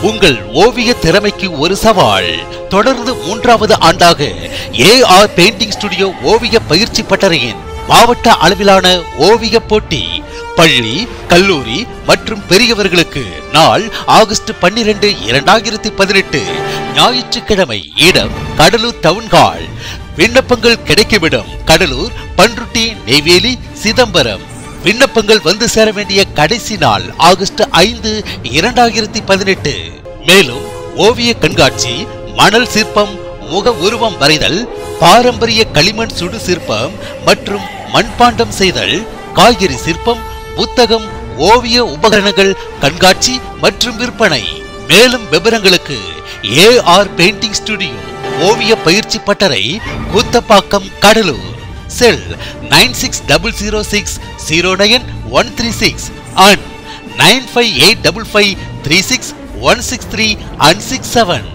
உங்கள் ஓவிய திறமைக்கு ஒரு சவால் தொடர்ந்து மூன்றாவது ஆண்டாக ஏஆர் பெயிண்டிங் ஸ்டுடியோ ஓவிய பயிற்சி பட்டறையின் மாவட்ட அளவிலான ஓவிய போட்டி பள்ளி கல்லூரி மற்றும் பெரியவர்களுக்கு நாள் ஆகஸ்ட் பன்னிரண்டு இரண்டாயிரத்தி பதினெட்டு ஞாயிற்றுக்கிழமை இடம் கடலூர் டவுன் ஹால் விண்ணப்பங்கள் கிடைக்குமிடம் கடலூர் பன்ருட்டி நெய்வேலி சிதம்பரம் விண்ணப்பங்கள் வந்து சேர வேண்டிய கடைசி நாள் ஆகஸ்ட் ஐந்து இரண்டாயிரத்தி பதினெட்டு மேலும் ஓவிய கண்காட்சி மணல் சிற்பம் முக உருவம் வரைதல் பாரம்பரிய களிமண் சுடு சிற்பம் மற்றும் மண்பாண்டம் செய்தல் காய்கறி சிற்பம் புத்தகம் ஓவிய உபகரணங்கள் கண்காட்சி மற்றும் விற்பனை மேலும் விவரங்களுக்கு ஏஆர் பெயிண்டிங் ஸ்டுடியோ ஓவிய பயிற்சி பட்டறை Koothappakkam Cuddalore cell nine six double zero six zero nine one three six and nine five eight double five three six one six three and six seven